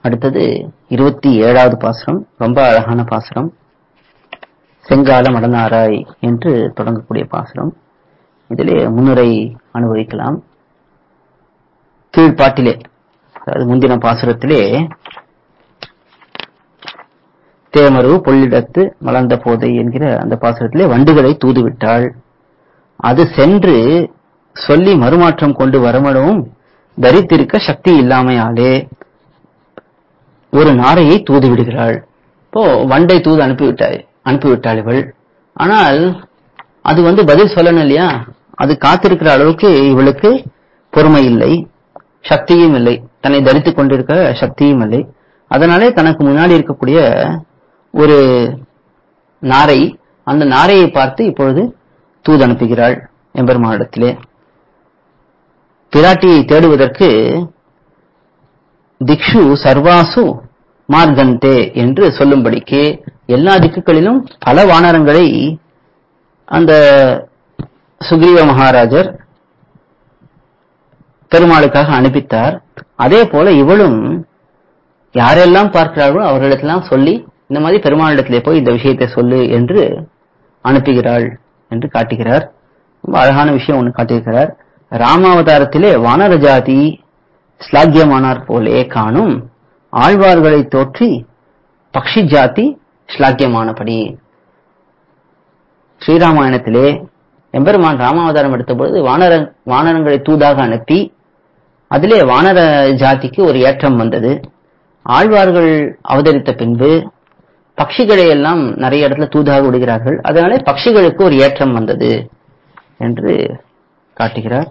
அடுத்தது இருபத்தி ஏழாவது பாசுரம் ரொம்ப அழகான பாசுரம் செங்கால மடனாராய் என்று தொடங்கக்கூடிய பாசுரம் இதிலே முன்னுரை அனுபவிக்கலாம் கீழ்ப்பாட்டிலே அதாவது முந்தின பாசுரத்திலே தேமரு பொல்லிடத்து மலர்ந்த போதை என்கிற அந்த பாசுரத்திலே வண்டுகளை தூதுவிட்டாள் அது சென்று சொல்லி மறுமாற்றம் கொண்டு வரமளவும் தரித்திருக்க சக்தி இல்லாமையாலே ஒரு நாரையை தூது விடுகிறாள் இப்போ வண்டை தூது அனுப்பிவிட்டாள் அனுப்பிவிட்டாள் இவள் ஆனால் அது வந்து பதில் சொல்லணும் இல்லையா அது காத்திருக்கிற அளவுக்கு இவளுக்கு பொறுமை இல்லை சக்தியும் இல்லை தன்னை தரித்துக் கொண்டிருக்க சக்தியும் இல்லை அதனாலே தனக்கு முன்னாடி இருக்கக்கூடிய ஒரு நாரை அந்த நாரையை பார்த்து இப்பொழுது தூது அனுப்புகிறாள் எம்பெருமானிடத்திலே பிராட்டியை தேடுவதற்கு திக்ஷு சர்வாசு மார்கந்தே என்று சொல்லும்படிக்கு எல்லா திக்குகளிலும் பல வானரங்களை அந்த சுக்ரீவ மகாராஜர் பெருமாளுக்காக அனுப்பித்தார் அதே போல இவளும் யாரெல்லாம் பார்க்கிறார்களோ அவர்களிடத்தெல்லாம் சொல்லி இந்த மாதிரி பெருமாளிடத்திலே போய் இந்த விஷயத்தை சொல்லு என்று அனுப்புகிறாள் என்று காட்டுகிறார் ரொம்ப அழகான விஷயம் ஒன்று காட்டியிருக்கிறார் ராமாவதாரத்திலே வானர ஜாதி ஸ்லாக்கியமானார் போலே காணும் ஆழ்வார்களை தோற்றி பக்ஷி ஜாதி ஸ்லாக்கியமானபடி ஸ்ரீராமாயணத்திலே எம்பெருமான் ராமாவதாரம் எடுத்தபொழுது வானர வானரங்களை தூதாக அனுப்பி அதிலே வானர ஜாதிக்கு ஒரு ஏற்றம் வந்தது ஆழ்வார்கள் அவதரித்த பின்பு பட்சிகளை எல்லாம் நிறைய இடத்துல தூதாக விடுகிறார்கள் அதனாலே பட்சிகளுக்கு ஒரு ஏற்றம் வந்தது என்று காட்டுகிறார்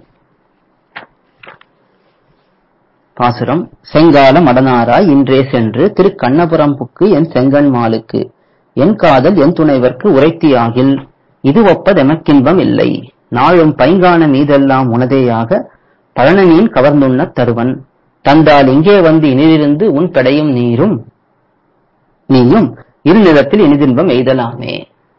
பாசுரம் செங்கால மடனாராய் இன்றே சென்று திரு கண்ணபுரம் புக்கு என் செங்கன் மாலுக்கு என் காதல் என் துணைவர்க்கு உரைத்தியாகில் இது ஒப்பதெமக்கின்பம் இல்லை நாளும் பைங்கான மீதெல்லாம் உனதேயாக பழனனின் கவர்ந்துண்ண தருவன் தந்தால் இங்கே வந்து இனிதிருந்து உன் பெடையும் நீரும் நீயும் இருநிலத்தில் இனிதின்பம் எய்தலாமே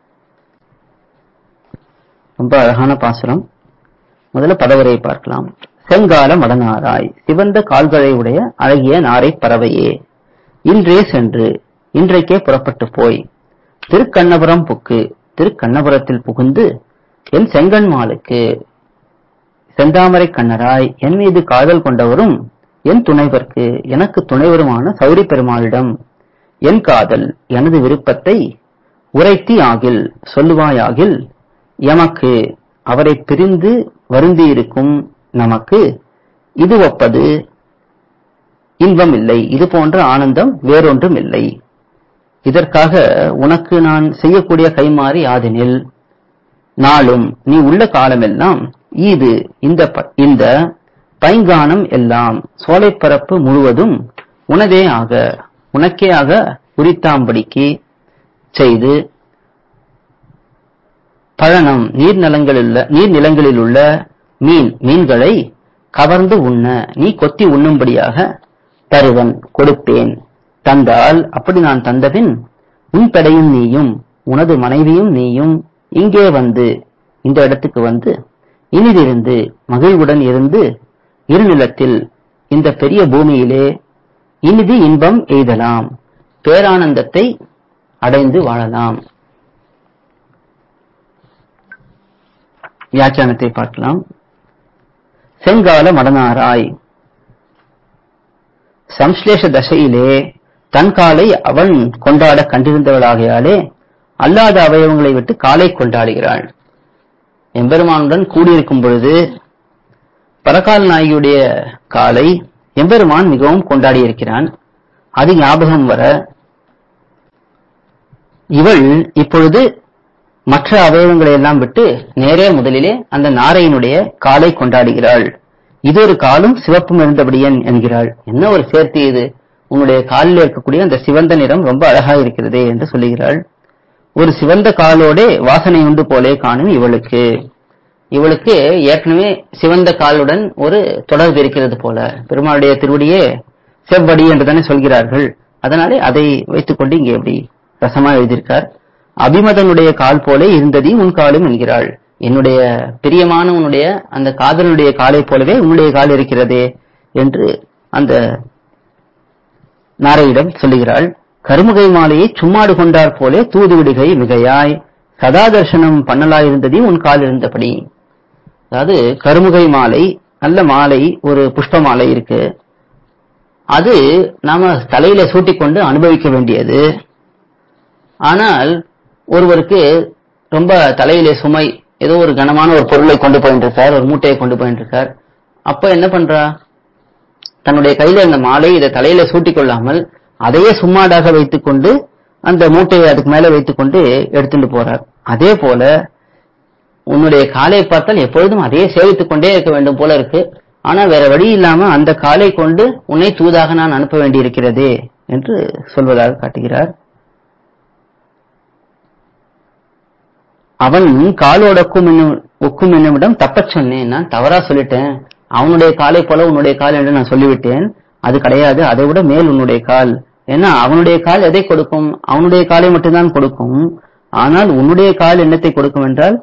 ரொம்ப அழகான பாசுரம் முதல்ல பதவரை பார்க்கலாம் செங்கால மடனாராய் சிவந்த கால்களை உடைய அழகிய நாரை பறவையே இன்றே சென்று இன்றைக்கே புறப்பட்டு போய் திருக்கண்ணபுரம் புக்கு திருக்கண்ணபுரத்தில் புகுந்து என் செங்கன்மாலுக்கு செந்தாமரை கண்ணராய் என் மீது காதல் கொண்டவரும் என் துணைவர்க்கு எனக்கு துணைவருமான சௌரி பெருமாளிடம் என் காதல் எனது விருப்பத்தை உரைத்தி ஆகில் சொல்லுவாயாகில் எமக்கு அவரை பிரிந்து வருந்தியிருக்கும் நமக்கு இது ஒப்பது இன்பம் இல்லை இது போன்ற ஆனந்தம் வேறொன்றும் இல்லை இதற்காக உனக்கு நான் செய்யக்கூடிய கைமாறி யாதெனில் நாளும் நீ உள்ள காலமெல்லாம் இது இந்த ப- இந்த பைங்கானம் எல்லாம் சோலைப்பரப்பு முழுவதும் உனதே ஆக உனக்கே ஆக உரித்தாம்படிக்கு செய்து பழனம் நீர்நிலங்களில் நீர்நிலங்களில் உள்ள மீன் மீன்களை கவர்ந்து உண்ண நீ கொத்தி உண்ணும்படியாக தருவன் கொடுப்பேன் தந்தால் அப்படி நான் தந்தபின் உன் பெடையும் நீயும் உனது மனைவியும் நீயும் இங்கே வந்து இந்த இடத்துக்கு வந்து இனிதிருந்து மகிழ்வுடன் இருந்து இருநிலத்தில் இந்த பெரிய பூமியிலே இனிது இன்பம் எய்தலாம் பேரானந்தத்தை அடைந்து வாழலாம் வியாக்கியானத்தை பார்க்கலாம் செங்கால மடனாராய் சம்ஸ்லேஷ தசையிலே தன் காலை அவன் கொண்டாட கண்டிருந்தவளாகையாலே அல்லாத அவயவங்களை விட்டு காலை கொண்டாடுகிறாள் எம்பெருமானுடன் கூடியிருக்கும் பொழுது பரகால் நாயகியுடைய காலை எம்பெருமான் மிகவும் கொண்டாடியிருக்கிறான் அது ஞாபகம் வர இவள் இப்பொழுது மற்ற அவயவங்களை எல்லாம் விட்டு நேரே முதலிலே அந்த நாரையினுடைய காலை கொண்டாடுகிறாள் இது ஒரு காலும் சிவப்பும் இருந்தபடியன் என்கிறாள் என்ன ஒரு சேர்த்தி இது உன்னுடைய காலில் இருக்கக்கூடிய அந்த சிவந்த நிறம் ரொம்ப அழகா இருக்கிறதே என்று சொல்லுகிறாள் ஒரு சிவந்த காலோடே வாசனை உண்டு போலே காணும் இவளுக்கு இவளுக்கு ஏற்கனவே சிவந்த காலுடன் ஒரு தொடர்பு இருக்கிறது போல பெருமாளுடைய திருவடியே செவ்வடி என்று தானே சொல்கிறார்கள் அதனாலே அதை வைத்துக்கொண்டு இங்கே எப்படி ரசமா எழுதியிருக்கார் அபிமதனுடைய கால் போலே இருந்ததி உன் காலும் என்கிறாள் என்னுடைய பிரியமான உன்னுடைய அந்த காதலனுடைய காலை போலவே உன்னுடைய கால் இருக்கிறதே என்று அந்த நாரையிடம் சொல்லுகிறாள் கருமுகை மாலையை சும்மாடு கொண்டார் போலே தூது விடுகை மிகையாய் சதா தர்சனம் பண்ணலாயிருந்ததே உன் கால் இருந்தபடி அதாவது கருமுகை மாலை நல்ல மாலை ஒரு புஷ்ப மாலை இருக்கு அது நாம தலையில சூட்டிக்கொண்டு அனுபவிக்க வேண்டியது ஆனால் ஒருவருக்கு ரொம்ப தலையிலே சுமை ஏதோ ஒரு கனமான ஒரு பொருளை கொண்டு போயிட்டு இருக்கார் ஒரு மூட்டையை கொண்டு போயிட்டு இருக்கார் அப்ப என்ன பண்றா தன்னுடைய கையில இருந்த மாலை இதை தலையில சூட்டிக் கொள்ளாமல் அதையே சும்மாடாக வைத்துக்கொண்டு அந்த மூட்டையை அதுக்கு மேல வைத்துக்கொண்டு எடுத்துட்டு போறார் அதே போல உன்னுடைய காலை பார்த்தால் எப்பொழுதும் அதையே சேவித்துக் கொண்டே இருக்க வேண்டும் போல இருக்கு ஆனா வேற வழி இல்லாம அந்த காலை கொண்டு உன்னை தூதாக நான் அனுப்ப வேண்டியிருக்கிறதே என்று சொல்வதாக காட்டுகிறார் அவன் காலோட ஒக்கும் என்னும் ஒக்கும் என்னுமிடம் தப்பச் சொன்னேன் நான் தவறா சொல்லிட்டேன் அவனுடைய காலை போல உன்னுடைய கால் என்று நான் சொல்லிவிட்டேன் அது கிடையாது அதை விட மேல் உன்னுடைய கால் ஏன்னா அவனுடைய கால் எதை கொடுக்கும் அவனுடைய காலை மட்டும்தான் கொடுக்கும் ஆனால் உன்னுடைய கால் என்னத்தை கொடுக்கும் என்றால்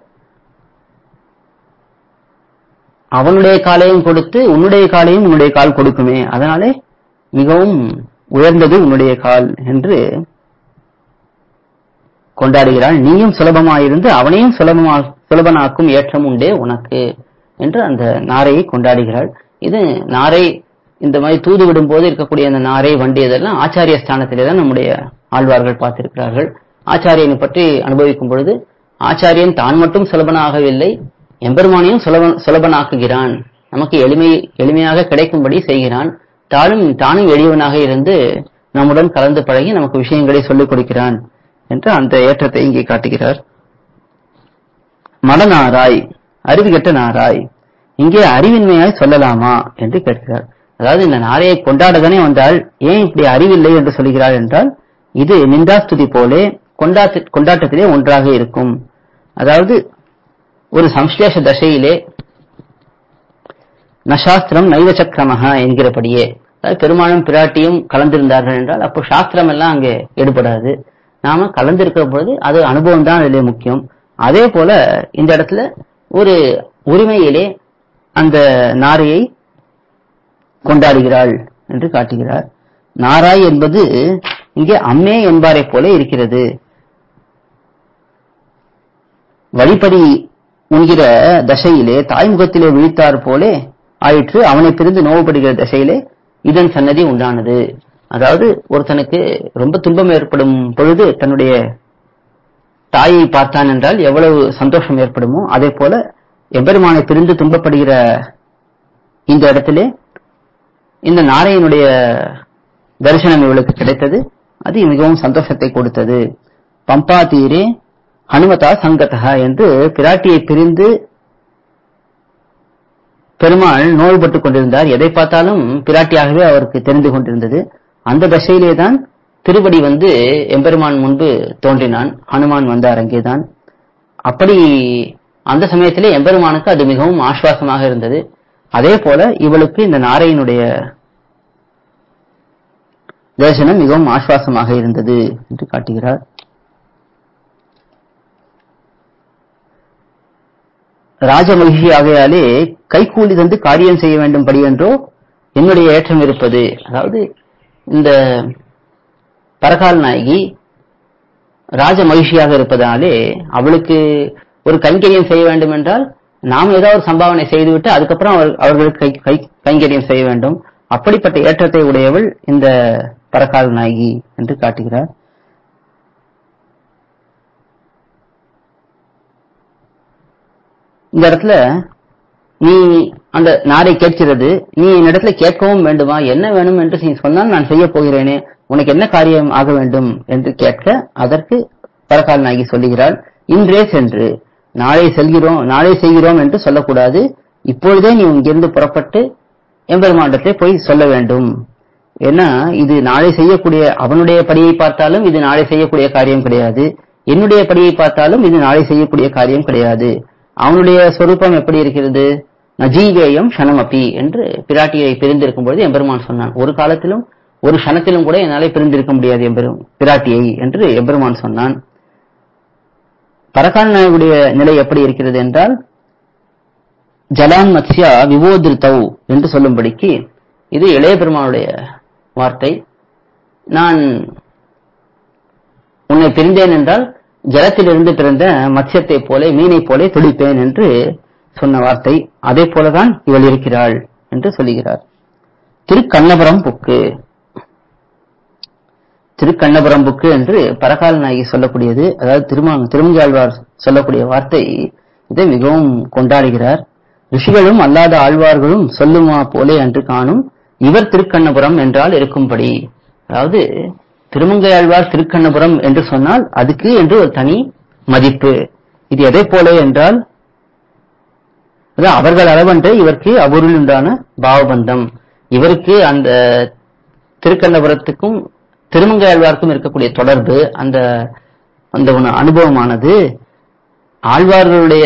அவனுடைய காலையும் கொடுத்து உன்னுடைய காலையும் உன்னுடைய கால் கொடுக்குமே அதனாலே மிகவும் உயர்ந்தது உன்னுடைய கால் என்று கொண்டாடுகிறாள் நீயும் சுலபமாயிருந்து அவனையும் சுலபமா சுலபனாக்கும் ஏற்றம் உண்டே உனக்கு என்று அந்த நாரையை கொண்டாடுகிறாள் இது நாரை இந்த மாதிரி தூது விடும் போது இருக்கக்கூடிய அந்த நாரை வண்டி இதெல்லாம் ஆச்சாரிய ஸ்தானத்திலே தான் நம்முடைய ஆழ்வார்கள் பார்த்திருக்கிறார்கள் ஆச்சாரியனை பற்றி அனுபவிக்கும் பொழுது ஆச்சாரியன் தான் மட்டும் சுலபனாகவில்லை எம்பெருமானையும் சுலபன் சுலபனாக்குகிறான் நமக்கு எளிமை எளிமையாக கிடைக்கும்படி செய்கிறான் தானும் தானும் எளியவனாக இருந்து நம்முடன் கலந்து பழகி நமக்கு விஷயங்களை சொல்லிக் கொடுக்கிறான் என்று அந்த ஏற்றத்தை இங்கே காட்டுகிறார் மடநாராய் அறிவு கெட்ட நாராய் இங்கே அறிவின்மையாய் சொல்லலாமா என்று கேட்கிறார் அதாவது இந்த நாரையை கொண்டாடதானே வந்தால் ஏன் இப்படி அறிவில்லை என்று சொல்கிறார் என்றால் இது நிந்தாஸ்துதி போலே கொண்டாட்ட கொண்டாட்டத்திலே ஒன்றாக இருக்கும் அதாவது ஒரு சம்ஸ்லேஷ தசையிலே நசாஸ்திரம் நைவசக்கிரமக என்கிறபடியே அதாவது பெருமாளும் பிராட்டியும் கலந்திருந்தார்கள் என்றால் அப்போ சாஸ்திரம் எல்லாம் அங்கே எடுபடாது நாம கலந்திருக்கிற பொழுது அது அனுபவம் தான் அதிலே முக்கியம் அதே போல இந்த இடத்துல ஒரு உரிமையிலே அந்த நாரையை கொண்டாடுகிறாள் என்று காட்டுகிறார் நாராய் என்பது இங்கே அம்மே என்பாரை போல இருக்கிறது வழிப்படி உண்கிற தசையிலே தாய்முகத்திலே விழித்தார் போலே ஆயிற்று அவனை பிரிந்து நோவுபடுகிற தசையிலே இதன் சன்னதி உண்டானது அதாவது ஒருத்தனுக்கு ரொம்ப துன்பம் ஏற்படும் பொழுது தன்னுடைய தாயை பார்த்தான் என்றால் எவ்வளவு சந்தோஷம் ஏற்படுமோ அதே போல எம்பெருமானை பிரிந்து துன்பப்படுகிற இந்த இடத்திலே இந்த நாரையனுடைய தரிசனம் இவளுக்கு கிடைத்தது அது மிகவும் சந்தோஷத்தை கொடுத்தது பம்பா தீரே ஹனுமதா சங்கதா என்று பிராட்டியை பிரிந்து பெருமாள் நோய்பட்டுக் கொண்டிருந்தார் எதை பார்த்தாலும் பிராட்டியாகவே அவருக்கு தெரிந்து கொண்டிருந்தது அந்த தசையிலே தான் திருவடி வந்து எம்பெருமான் முன்பு தோன்றினான் ஹனுமான் வந்தார் அங்கேதான் அப்படி அந்த சமயத்திலே எம்பெருமானுக்கு அது மிகவும் ஆஸ்வாசமாக இருந்தது அதே போல இவளுக்கு இந்த நாரையினுடைய தரிசனம் மிகவும் ஆஸ்வாசமாக இருந்தது என்று காட்டுகிறார் ராஜமகிஷி ஆகையாலே கைக்கூலி தந்து காரியம் செய்ய வேண்டும் படி என்றோ என்னுடைய ஏற்றம் இருப்பது அதாவது இந்த பரகால் நாயகி ராஜ மகிழ்ச்சியாக இருப்பதாலே அவளுக்கு ஒரு கைங்கரியம் செய்ய வேண்டும் என்றால் நாம் ஏதாவது ஒரு சம்பாவனை செய்துவிட்டு அதுக்கப்புறம் அவர் அவர்களுக்கு கை கை கைங்கரியம் செய்ய வேண்டும் அப்படிப்பட்ட ஏற்றத்தை உடையவள் இந்த பரகால் நாயகி என்று காட்டுகிறார் இந்த இடத்துல நீ அந்த நாரை கேட்கிறது நீ என்னிடத்துல கேட்கவும் வேண்டுமா என்ன வேணும் என்று நீ சொன்னால் நான் செய்ய போகிறேனே உனக்கு என்ன காரியம் ஆக வேண்டும் என்று கேட்க அதற்கு பரகால் நாயகி சொல்லுகிறாள் இன்றே சென்று நாளை செல்கிறோம் நாளை செய்கிறோம் என்று சொல்லக்கூடாது இப்பொழுதே நீ இங்கிருந்து புறப்பட்டு எம்பெருமாண்டத்தை போய் சொல்ல வேண்டும் ஏன்னா இது நாளை செய்யக்கூடிய அவனுடைய படியை பார்த்தாலும் இது நாளை செய்யக்கூடிய காரியம் கிடையாது என்னுடைய படியை பார்த்தாலும் இது நாளை செய்யக்கூடிய காரியம் கிடையாது அவனுடைய சொரூபம் எப்படி இருக்கிறது நஜீவேயம் ஷனமபி என்று பிராட்டியை பிரிந்திருக்கும் பொழுது எம்பெருமான் சொன்னான் ஒரு காலத்திலும் ஒரு க்ஷணத்திலும் கூட என்னாலே பிரிந்திருக்க முடியாது எம்பெரும் பிராட்டியை என்று எம்பெருமான் சொன்னான் பரகால் நாயகுடைய நிலை எப்படி இருக்கிறது என்றால் ஜலான் மத்ஸ்யா விவோதிருத்தவ் என்று சொல்லும்படிக்கு இது இளைய பெருமானுடைய வார்த்தை நான் உன்னை பிரிந்தேன் என்றால் ஜலத்திலிருந்து பிறந்த மத்ஸ்யத்தை போல மீனை போல துடிப்பேன் என்று சொன்ன வார்த்தை அதே போலதான் இவள் இருக்கிறாள் என்று சொல்லுகிறார் திருக்கண்ணபுரம் புக்கு திருக்கண்ணபுரம் புக்கு என்று பரகால நாயகி சொல்லக்கூடியது அதாவது திருமா திருமங்காழ்வார் சொல்லக்கூடிய வார்த்தை இதை மிகவும் கொண்டாடுகிறார் ரிஷிகளும் அல்லாத ஆழ்வார்களும் சொல்லுமா போலே அன்று காணும் இவர் திருக்கண்ணபுரம் என்றால் இருக்கும்படி அதாவது திருமங்கையாழ்வார் திருக்கண்ணபுரம் என்று சொன்னால் அதுக்கு என்று ஒரு தனி மதிப்பு இது எதை போல என்றால் அது அவர்கள் அளவன்று இவருக்கு அபூரில் உண்டான பாவபந்தம் இவருக்கு அந்த திருக்கண்ணபுரத்துக்கும் திருமங்கையாழ்வாருக்கும் இருக்கக்கூடிய தொடர்பு அந்த அந்த ஒரு அனுபவமானது ஆழ்வார்களுடைய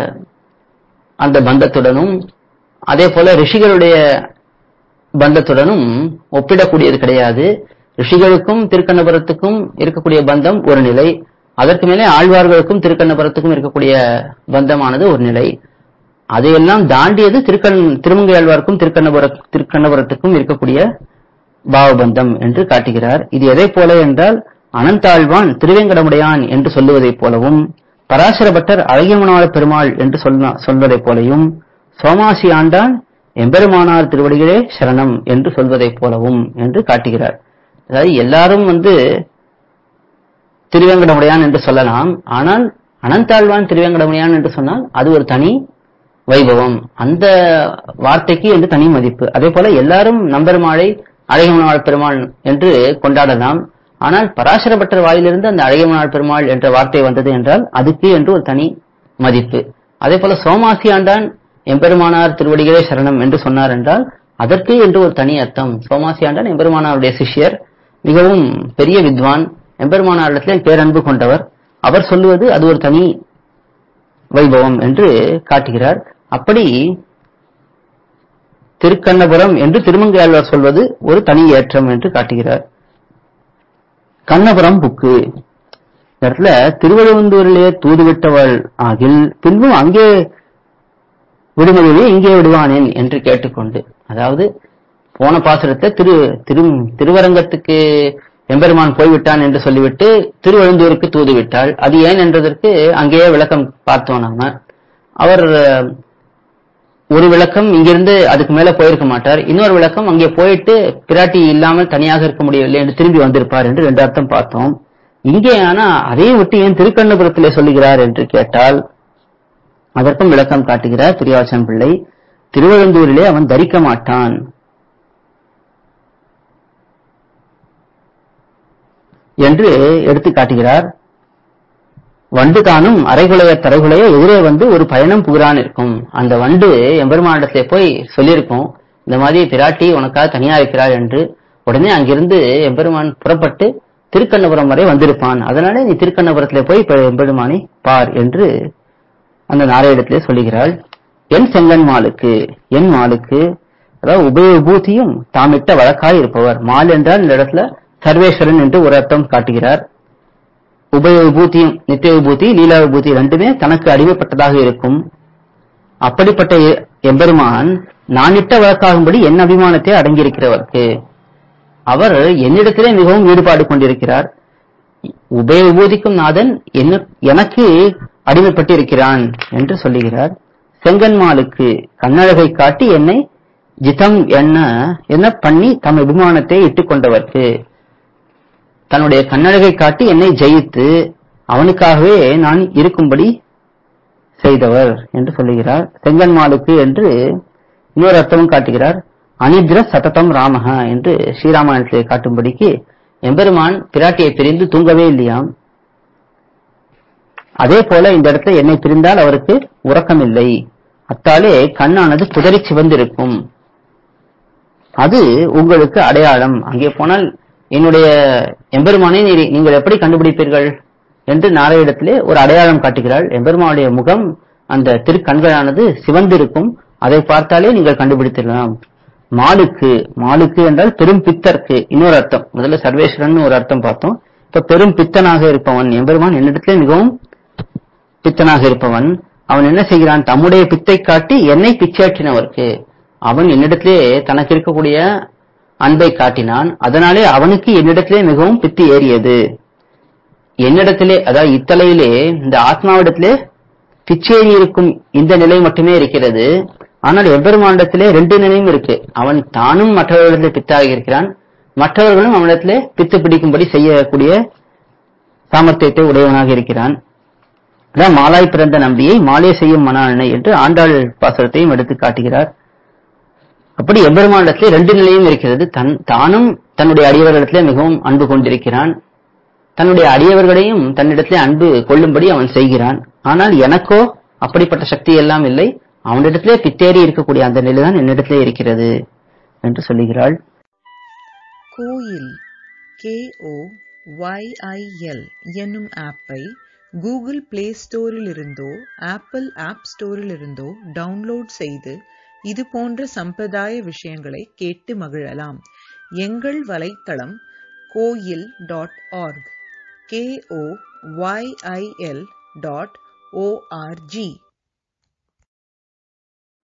அந்த பந்தத்துடனும் அதே போல ரிஷிகளுடைய பந்தத்துடனும் ஒப்பிடக்கூடியது கிடையாது ரிஷிகளுக்கும் திருக்கண்ணபுரத்துக்கும் இருக்கக்கூடிய பந்தம் ஒரு நிலை அதற்கு மேலே ஆழ்வார்களுக்கும் திருக்கண்ணபுரத்துக்கும் இருக்கக்கூடிய பந்தமானது ஒரு நிலை அதையெல்லாம் தாண்டியது திருக்கண் திருமங்கை ஆழ்வாருக்கும் திருக்கண்ணபுர திருக்கண்ணபுரத்துக்கும் இருக்கக்கூடிய பாவபந்தம் என்று காட்டுகிறார் இது எதை போல என்றால் அனந்தாழ்வான் திருவேங்கடமுடையான் என்று சொல்லுவதைப் போலவும் பராசரபட்டர் அழகியமனாள பெருமாள் என்று சொன்ன சொல்வதைப் போலையும் சோமாசி ஆண்டான் எம்பெருமானார் திருவடிகளே சரணம் என்று சொல்வதைப் போலவும் என்று காட்டுகிறார் அதாவது எல்லாரும் வந்து திருவேங்கடமுடையான் என்று சொல்லலாம் ஆனால் அனந்தாழ்வான் திருவேங்கடமுடையான் என்று சொன்னால் அது ஒரு தனி வைபவம் அந்த வார்த்தைக்கு என்று தனி மதிப்பு அதே போல எல்லாரும் நம்பெருமாளை அழகியமனாள் பெருமாள் என்று கொண்டாடலாம் ஆனால் பராசரப்பட்டர் வாயிலிருந்து அந்த அழகியமனாள் பெருமாள் என்ற வார்த்தை வந்தது என்றால் அதுக்கு என்று ஒரு தனி மதிப்பு அதே போல சோமாசி ஆண்டான் எம்பெருமானார் திருவடிகளே சரணம் என்று சொன்னார் என்றால் அதற்கு என்று ஒரு தனி அர்த்தம் சோமாசி ஆண்டான் எம்பெருமானாருடைய சிஷ்யர் மிகவும் பெரிய வித்வான் எம்பெருமானாரிடத்திலே பேரன்பு கொண்டவர் அவர் சொல்லுவது அது ஒரு தனி வைபவம் என்று காட்டுகிறார் அப்படி திருக்கண்ணபுரம் என்று திருமங்கையாழ்வார் சொல்வது ஒரு தனி ஏற்றம் என்று காட்டுகிறார் கண்ணபுரம் புக்கு இந்த இடத்துல திருவழுவந்தூரிலே தூதுவிட்டவள் ஆகில் பின்பும் அங்கே விடுமொழியை இங்கே விடுவானேன் என்று கேட்டுக்கொண்டு அதாவது போன பாசுரத்தை திரு திரு திருவரங்கத்துக்கு எம்பெருமான் போய்விட்டான் என்று சொல்லிவிட்டு திருவழுந்தூருக்கு தூதுவிட்டாள் அது ஏன் என்றதற்கு அங்கேயே விளக்கம் பார்த்தோம் நாம அவர் ஒரு விளக்கம் இங்கிருந்து அதுக்கு மேல போயிருக்க மாட்டார் இன்னொரு விளக்கம் அங்கே போயிட்டு பிராட்டி இல்லாமல் தனியாக இருக்க முடியவில்லை என்று திரும்பி வந்திருப்பார் என்று ரெண்டு அர்த்தம் பார்த்தோம் இங்கே ஆனா அதையும் விட்டு ஏன் திருக்கண்ணபுரத்திலே சொல்லுகிறார் என்று கேட்டால் அதற்கும் விளக்கம் காட்டுகிறார் பிரியாசன் பிள்ளை திருவழுந்தூரிலே அவன் தரிக்க மாட்டான் என்று எடுத்து காட்டுகிறார் வண்டு தானும் அரைகுலைய தரைகுலைய எதிரே வந்து ஒரு பயணம் புகிறான் இருக்கும் அந்த வண்டு எம்பெருமானிடத்திலே போய் சொல்லியிருக்கும் இந்த மாதிரி பிராட்டி உனக்காக தனியா இருக்கிறாள் என்று உடனே அங்கிருந்து எம்பெருமான் புறப்பட்டு திருக்கண்ணபுரம் வரை வந்திருப்பான் அதனாலே நீ திருக்கண்ணபுரத்திலே போய் இப்ப எம்பெருமானை பார் என்று அந்த நாரையிடத்திலே சொல்லுகிறாள் என் செங்கன் மாலுக்கு என் மாலுக்கு அதாவது உபய விபூதியும் தாமிட்ட வழக்காய் இருப்பவர் மால் என்றால் இந்த இடத்துல சர்வேஸ்வரன் என்று ஒரு அர்த்தம் காட்டுகிறார் உபய விபூதியும் நித்திய விபூதி லீலா விபூதி ரெண்டுமே தனக்கு அடிமைப்பட்டதாக இருக்கும் அப்படிப்பட்ட எ- எம்பெருமான் நானிட்ட வழக்காகும்படி என் அபிமானத்தை அடங்கியிருக்கிறவர்க்கு அவர் என்னிடத்திலே மிகவும் ஈடுபாடு கொண்டிருக்கிறார் உபய விபூதிக்கும் நாதன் என்ன- எனக்கு அடிமைப்பட்டு இருக்கிறான் என்று சொல்லுகிறார் செங்கன்மாலுக்கு கண்ணழகை காட்டி என்னை ஜிதம் என்ன என்ன பண்ணி தம் அபிமானத்தை இட்டுக் கொண்டவர்க்கு தன்னுடைய கண்ணழகை காட்டி என்னை ஜெயித்து அவனுக்காகவே நான் இருக்கும்படி செய்தவர் என்று சொல்லுகிறார் செங்கன்மாலுக்கு என்று இன்னொரு அர்த்தமும் காட்டுகிறார் அனித்ர சததம் ராமஹ என்று ஸ்ரீராமாயணத்திலே காட்டும்படிக்கு எம்பெருமான் பிராட்டியை பிரிந்து தூங்கவே இல்லையாம் அதே போல இந்த இடத்துல என்னை பிரிந்தால் அவருக்கு உறக்கமில்லை அத்தாலே கண்ணானது குதறி சிவந்திருக்கும் அது உங்களுக்கு அடையாளம் அங்கே போனால் என்னுடைய எம்பெருமானை நீ- நீங்கள் எப்படி கண்டுபிடிப்பீர்கள் என்று நாரையிடத்திலே ஒரு அடையாளம் காட்டுகிறாள் எம்பெருமானுடைய முகம் அந்த திருக்கண்களானது சிவந்திருக்கும் அதை பார்த்தாலே நீங்கள் கண்டுபிடித்திடலாம் மாலுக்கு மாலுக்கு என்றால் பெரும் பித்தர்க்கு இன்னொரு அர்த்தம் முதல்ல சர்வேஸ்வரன் ஒரு அர்த்தம் பார்த்தோம் இப்ப பெரும் பித்தனாக இருப்பவன் எம்பெருமான் என்னிடத்திலே மிகவும் பித்தனாக இருப்பவன் அவன் என்ன செய்கிறான் தம்முடைய பித்தை காட்டி என்னை பிச்சேற்றினவர்க்கு அவன் என்னிடத்திலே தனக்கு இருக்கக்கூடிய அன்பை காட்டினான் அதனாலே அவனுக்கு என்னிடத்திலே மிகவும் பித்து ஏறியது என்னிடத்திலே அதாவது இத்தலையிலே இந்த ஆத்மாவிடத்திலே பிச்சேறி இருக்கும் இந்த நிலை மட்டுமே இருக்கிறது ஆனால் எம்பெருமானிடத்திலே ரெண்டு நிலையும் இருக்கு அவன் தானும் மற்றவர்களிடத்திலே பித்தாக இருக்கிறான் மற்றவர்களும் அவனிடத்திலே பித்து பிடிக்கும்படி செய்யக்கூடிய சாமர்த்தியத்தை உடையவனாக இருக்கிறான் அதான் மாலாய் பிறந்த நம்பியை மாலே செய்யும் மனானனை என்று ஆண்டாள் பாசுரத்தையும் எடுத்து காட்டுகிறார் அப்படி எம்பெருமானிடத்திலே ரெண்டு நிலையும் இருக்கிறது தன் தானும் தன்னுடைய அடியவர்களிடத்திலே மிகவும் அன்பு கொண்டிருக்கிறான் தன்னுடைய அடியவர்களையும் தன்னிடத்திலே அன்பு கொள்ளும்படி அவன் செய்கிறான் ஆனால் எனக்கோ அப்படிப்பட்ட சக்தி எல்லாம் இல்லை அவனிடத்திலே பித்தேறி இருக்கக்கூடிய அந்த நிலைதான் என்னிடத்திலே இருக்கிறது என்று சொல்லுகிறாள் கோயில் KO O Y I Google Play ஸ்டோரிலிருந்தோ ஆப்பிள் ஆப் ஸ்டோரிலிருந்தோ டவுன்லோட் செய்து இது போன்ற சம்பிரதாய விஷயங்களை கேட்டு மகிழலாம் எங்கள் வலைத்தளம் கோயில் dot org KO YIL dot O R G